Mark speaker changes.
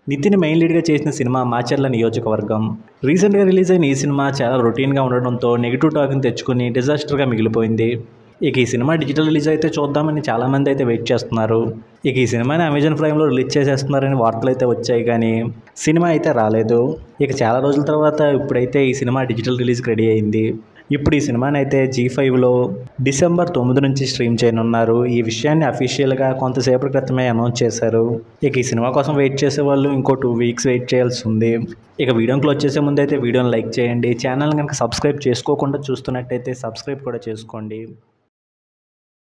Speaker 1: Nitin main లీడ్గా చేసిన cinema Macherla నియోజకవర్గం రీసెంట్గా రిలీజ్ అయిన ఈ సినిమా చాలా రొటీన్గా ఉండడంతో నెగిటివ్ టాక్ని తెచ్చుకుని డిజాస్టర్గా మిగిలిపోయింది ఇక ఈ సినిమా డిజిటల్ రిలీజ్ అయితే చూద్దామని చాలామంది అయితే వెయిట్ చేస్తున్నారు ఇక ఈ సినిమాని అమెజాన్ ప్రైమ్లో రిలీజ్ చేసేస్తున్నారని వార్తలు అయితే వచ్చాయి కానీ సినిమా అయితే రాలేదు ఇక చాలా రోజుల తర్వాత ఇప్పుడైతే ఈ సినిమా డిజిటల్ రిలీజ్కి రెడీ అయింది ఇప్పుడు ఈ సినిమాని అయితే జీ ఫైవ్లో డిసెంబర్ తొమ్మిది నుంచి స్ట్రీమ్ చేయనున్నారు ఈ విషయాన్ని అఫీషియల్గా కొంతసేపటి క్రితమే అనౌన్స్ చేశారు ఇక ఈ సినిమా కోసం వెయిట్ చేసే వాళ్ళు ఇంకో టూ వీక్స్ వెయిట్ చేయాల్సి ఉంది ఇక వీడియోని క్లోజ్ చేసే ముందు అయితే వీడియోని లైక్ చేయండి ఛానల్ కనుక సబ్స్క్రైబ్ చేసుకోకుండా చూస్తున్నట్టయితే సబ్స్క్రైబ్ కూడా చేసుకోండి